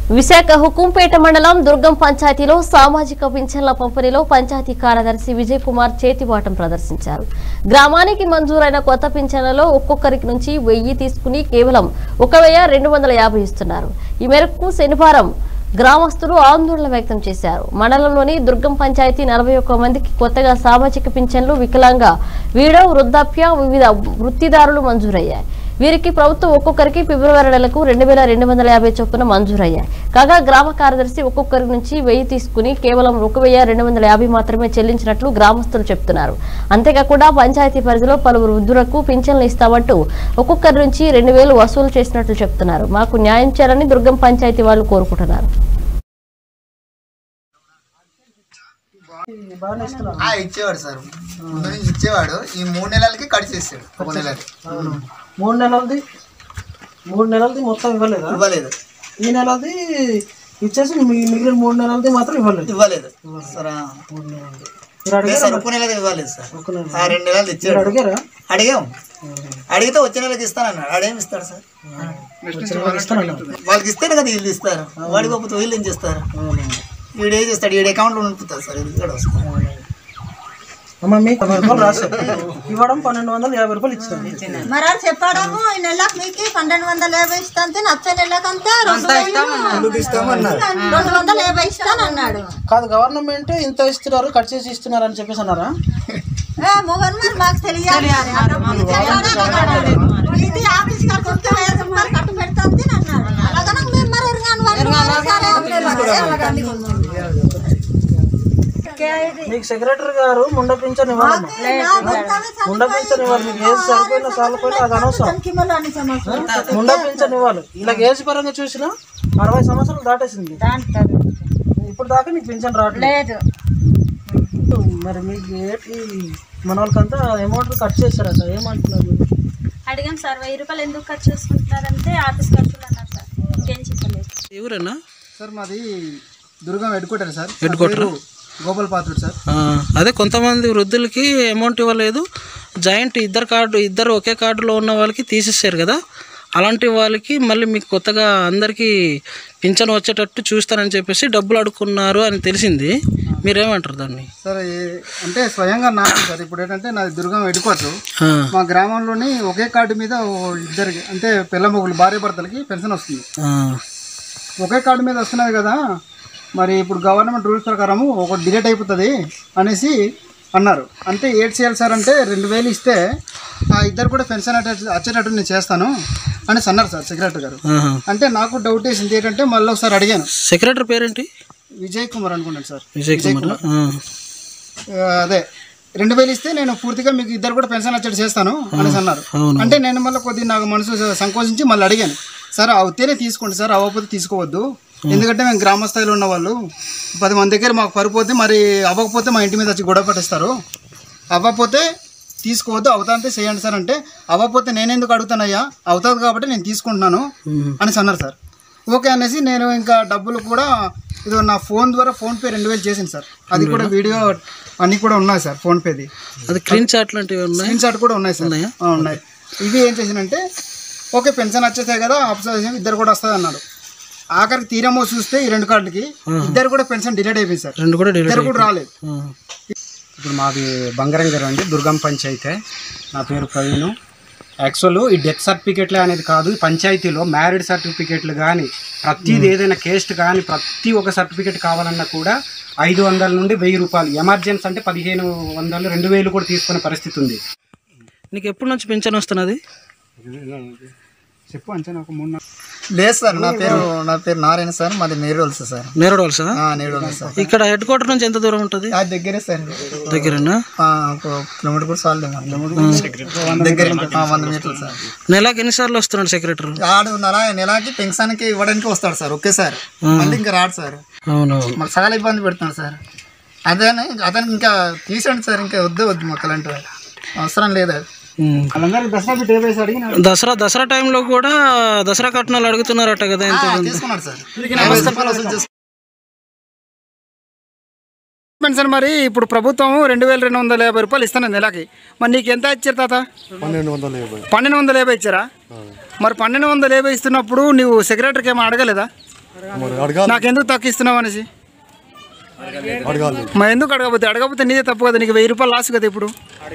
విశాఖ హుకుంపేట మండలం దుర్గం పంచాయతీలో సామాజిక పింఛన్ల పంపిణీలో పంచాయతీ కార్యదర్శి విజయ్ కుమార్ చేతివాటం ప్రదర్శించారు గ్రామానికి మంజూరైన కొత్త పింఛన్లలో ఒక్కొక్కరికి నుంచి వెయ్యి తీసుకుని కేవలం ఒక వెయ్యి రెండు వందల యాభై ఇస్తున్నారు ఈ మేరకు శనివారం గ్రామస్తులు ఆందోళన వ్యక్తం చేశారు మండలంలోని దుర్గం పంచాయతీ నలభై ఒక్క మందికి కొత్తగా సామాజిక పింఛన్లు వికలాంగ వీడో వృద్ధాప్య వివిధ వృత్తిదారులు మంజూరయ్యాయి వీరికి ప్రభుత్వం ఒక్కొక్కరికి ఫిబ్రవరి నెలకు రెండు వేల రెండు వందల యాభై చొప్పున మంజూరయ్యాయి కాగా గ్రామ కార్యదర్శి ఒక్కొక్కరి నుంచి వెయ్యి తీసుకుని కేవలం ఒక వెయ్యి రెండు వందల యాభై మాత్రమే చెల్లించినట్లు గ్రామస్తులు చెప్తున్నారు అంతేకాకుండా పంచాయతీ పరిధిలో పలువురు వృద్ధులకు పింఛన్లు ఇస్తామంటూ ఒక్కొక్కరి నుంచి రెండు వేలు వసూలు చేసినట్లు చెప్తున్నారు మాకు న్యాయం చేయాలని దుర్గం పంచాయతీ వాళ్ళు కోరుకుంటున్నారు బాగానే ఇస్తున్నారు ఆ, ఇచ్చేవాడు సార్ ముందు నుంచి ఇచ్చేవాడు ఈ మూడు నెలలకి కట్ చేసాడు ఒక నెలకి మూడు నెలలది మూడు నెలలది మొత్తం ఇవ్వలేదా ఇవ్వలేదు ఈ నెలది ఇచ్చేసి మిగి- మిగిలిన మూడు నెలలది మాత్రం ఇవ్వలేదు ఇవ్వలేదు సార్ ఆ. మూడు నెలలది మీరు లేదు అడిగారా సార్ ఒక నెలది ఇవ్వలేదు సార్ ఒక నెల ఆ రెండు నెలలు మీరు ఇచ్చాడు అడిగారా అడిగాం అడిగితే వచ్చే నెలకి ఇస్తానన్నాడు అడేం ఇస్తాడు సార్ వచ్చే నెలకి ఇస్తానన్నారు. వాళ్ళకి ఇస్తేనే కదా వీళ్ళు ఇస్తారు వాడికి పోతే వీళ్ళు ఏం చేస్తారు అవునండి. వీడు ఏం చేస్తాడు వీడి అకౌంట్లో ఉంపుతారు సార్ ఇది కూడా వస్తుంది అమ్మ మీకు పది రూపాయలు రాశారు ఇవ్వడం పన్నెండు వందల యాభై రూపాయలు ఇచ్చారు మరి అది చెప్పడము ఈ నెలకు మీకు పన్నెండు వందల యాభై ఇస్తాంతే నచ్చే నెలకంతా రెండు వేలు రెండు వందల యాభై ఇస్తాను అన్నాడు కాదు గవర్నమెంట్ ఇంత ఇస్తున్నారు కట్ చేసి ఇస్తున్నారు అని చెప్పేసి అన్నారా ఏ మొగన్ మరి మాకు తెలియాలి ఆ డబ్బులు తెలియాలి. ఇది ఆఫీస్ కట్టుకుంటే వెయ్యి రూపాయలు కట్టు పెడతాంది అన్నాడు అలాగనే మేము మరి ఎరగాను మీకు సెక్రటరీ గారు ముండ పింఛన్ ఇవ్వాలమ్మా ముండ పింఛన్ ఇవ్వాలి మీకు ఏజ్ సరిపోయినా సాలపోయినా అది అనవసరం ముండ పింఛన్ ఇవ్వాలి ఇలా ఏజ్ పరంగా చూసినా అరవై సంవత్సరాలు దాటేసింది ఇప్పుడు దాకా నీకు పింఛన్ రావట్లేదు మరి మీకు ఏంటి మన వాళ్ళకంతా అమౌంట్ కట్ చేశారట ఏమంటున్నారు మీరు? అడిగాం సార్ వెయ్యి రూపాయలు ఎందుకు ఖర్చు చేసుకుంటున్నారంటే ఆఫీస్ ఖర్చులు అన్నారు సార్ ఇంకేం చెప్పలేదు ఎవరన్నా సార్ మాది Durgam head quarter sir head quarter Gopal Patrudu sir అదే కొంతమంది వృద్ధులకి అమౌంట్ ఇవ్వలేదు జాయింట్ ఇద్దరు కార్డు ఇద్దరు ఒకే కార్డులో ఉన్న వాళ్ళకి తీసేసారు కదా అలాంటి వాళ్ళకి మళ్ళీ మీకు కొత్తగా అందరికీ పింఛన్ వచ్చేటట్టు చూస్తారని చెప్పేసి డబ్బులు అడుక్కున్నారు అని తెలిసింది మీరేమంటారు దాన్ని సార్ ఏ- అంటే స్వయంగా నాకు సార్ ఇప్పుడు ఏంటంటే నాది దుర్గం హెడ్ క్వార్టర్ ఆ, మా గ్రామంలోని ఒకే కార్డు మీద ఓ ఇద్దరికి అంటే పిల్ల మొగులు భార్య భర్తలకి పెన్షన్ వస్తుంది ఆ, ఒకే కార్డు మీద వస్తున్నది కదా మరి ఇప్పుడు గవర్నమెంట్ రూల్స్ ప్రకారము ఒక డిలేట్ అయిపోతుంది అనేసి అన్నారు అంటే ఏడ్ చేయాలి సార్ అంటే రెండు వేలు ఇస్తే ఆ ఇద్దరు కూడా పెన్షన్ అట్ట- వచ్చేటట్టు నేను చేస్తాను అనేసి అన్నారు సార్ సెక్రటరీ గారు ఆహా. అంటే నాకు డౌట్ వేసింది ఏంటంటే మళ్ళీ ఒకసారి అడిగాను సెక్రటరీ పేరేంటి విజయ్ కుమార్ అనుకున్నాను సార్ విజయ్ కుమార్ ఆ, ఆ, అదే రెండు వేలు ఇస్తే నేను పూర్తిగా మీకు ఇద్దరు కూడా పెన్షన్ వచ్చేట్టు చేస్తాను అనేసి అన్నారు అవును. అంటే నేను మళ్ళీ కొద్దిగా నాకు మనసు సంకోచించి మళ్ళీ అడిగాను సార్ అవుతేనే తీసుకోండి సార్ అవ్వకపోతే తీసుకోవద్దు ఎందుకంటే మేము గ్రామ స్థాయిలో ఉన్న వాళ్ళు పది మంది దగ్గర మాకు పడిపోతే మరి అవ్వకపోతే మా ఇంటి మీద వచ్చి గొడవ పెట్టేస్తారు అవ్వకపోతే తీసుకోవద్దు అవుతాంతే చేయండి సార్ అంటే అవ్వకపోతే నేనెందుకు అడుగుతానయ్యా అవుతుంది కాబట్టి నేను తీసుకుంటున్నాను అనేసి అన్నారు సార్ ఓకే అనేసి నేను ఇంకా డబ్బులు కూడా ఇదో నా ఫోన్ ద్వారా ఫోన్పే రెండు వేలు చేసింది సార్ అది కూడా వీడియో అన్నీ కూడా ఉన్నాయి సార్ ఫోన్పేది అది క్రీన్ చాట్ లాంటివి ఉన్నాయి స్క్రీన్ షాట్ కూడా ఉన్నాయి సార్ ఆ, ఉన్నాయి ఇవి ఏం చేసినంటే ఓకే పెన్షన్ వచ్చేసాయి కదా అప్సర్ ఇద్దరు కూడా వస్తుంది అన్నాడు ఆఖరికి తీరమో చూస్తే ఈ రెండు కార్డులకి ఇద్దరు కూడా పెన్షన్ డిలేట్ అయిపోయింది సార్ రెండు కూడా delete ఇద్దరు కూడా రాలేదు ఆ. ఇప్పుడు మాది బంగారంగారు అండి దుర్గం పంచాయతీ నా పేరు ప్రవీణ్ యాక్చువల్ ఈ డెత్ సర్టిఫికెట్లే అనేది కాదు ఈ పంచాయతీలో మ్యారీడ్ సర్టిఫికెట్లు కానీ ప్రతిది ఏదైనా కేస్ట్ కానీ ప్రతి ఒక్క సర్టిఫికెట్ కావాలన్నా కూడా ఐదు వందల నుండి వెయ్యి రూపాయలు ఎమర్జెన్సీ అంటే పదిహేను వందలు రెండు వేలు కూడా తీసుకునే పరిస్థితి ఉంది నీకు ఎప్పటి నుంచి పింఛన్ వస్తున్నది చెప్పు అంచనా ఒక మూడు నాలుగు- లేదు సార్ నా పేరు నా పేరు నారాయణ సార్ మాది నేరువలస సార్ నేరడోల్సా ఆ, నేరువలస సార్ ఇక్కడ హెడ్ క్వార్టర్ నుంచి ఎంత దూరం ఉంటుంది ఆ దగ్గరే సార్ దగ్గరనా ఆ, ఒక కిలోమీటర్ కూడా చాలు దగ్గర ఆ, వంద మీటర్లు సార్ నెలకి ఎన్నిసార్లు వస్తున్నాడు సెక్రటరీ ఆడు నెల నెలకి పెన్షన్కి ఇవ్వడానికి వస్తాడు సార్ ఒకేసారి మళ్ళీ ఇంకా రాడు సార్ అవును మాకు చాలా ఇబ్బంది పెడుతున్నాడు సార్ అదే అతనికి ఇంకా తీసండి సార్ ఇంకా వద్దు వద్దు మాకు అలాంటివి అవసరం లేదు అది ఉమ్. వాళ్ళందరికీ దసరా బిడ్డ వేసి అడిగిన దసరా దసరా టైంలో కూడా దసరా కట్నాలు అడుగుతున్నారట కదా ఎంత తీసుకున్నాడు సార్ యాభై రూపాయలు వసూలు చేసుకున్నాడు. పెన్షన్ మరి ఇప్పుడు ప్రభుత్వం రెండు వేల రెండు వందల యాభై రూపాయలు ఇస్తాను నెలకి మరి నీకు ఎంత ఇచ్చారు తాత పన్నెండు వందల యాభై పన్నెండు వందల యాభై ఇచ్చారా మరి పన్నెండు వందల యాభై ఇస్తున్నప్పుడు నువ్వు సెక్రటరీకి ఏమో అడగలేదా నాకు ఎందుకు తక్కువ ఇస్తున్నావు అనేసి అడగాలి మరి ఎందుకు అడగకపోతే అడగకపోతే నీదే తప్పు కదా నీకు వెయ్యి రూపాయలు లాస్ కదా ఇప్పుడు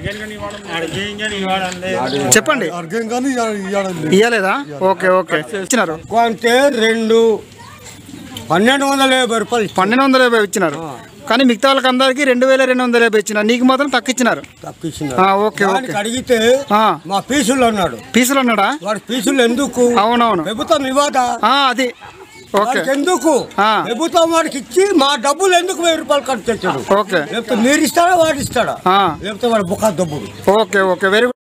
చెప్పండి అడగం కానీ ఇవ్వడం ఇయ్యలేదా ఓకే ఓకే ఇచ్చినారు అంటే రెండు పన్నెండు వందల యాభై రూపాయలు పన్నెండు వందల యాభై ఇచ్చినారు కానీ మిగతా వాళ్ళకి అందరికి రెండు వేల రెండు వందల యాభై ఇచ్చినారు నీకు మాత్రం తక్కువ ఇచ్చినారు తప్పించినారు ఆ, ఓకే ఓకే దానికి అడిగితే ఆ, మా పీసులు అన్నాడు పీసులు అన్నాడా వాడి పీసులు ఎందుకు అవునవును ప్రభుత్వం ఇవ్వదా ఆ, అది ఓకే వాడికి ఎందుకు ఆ. ప్రభుత్వం వాడికి ఇచ్చి మా డబ్బులు ఎందుకు వెయ్యి రూపాయలు ఖర్చు తెచ్చాడు ఓకే లేకపోతే మీరు ఇస్తాడా వాడు ఇస్తాడా ఆ, లేకపోతే వాడు బుక్క దబ్బుడు ఓకే ఓకే వెరీ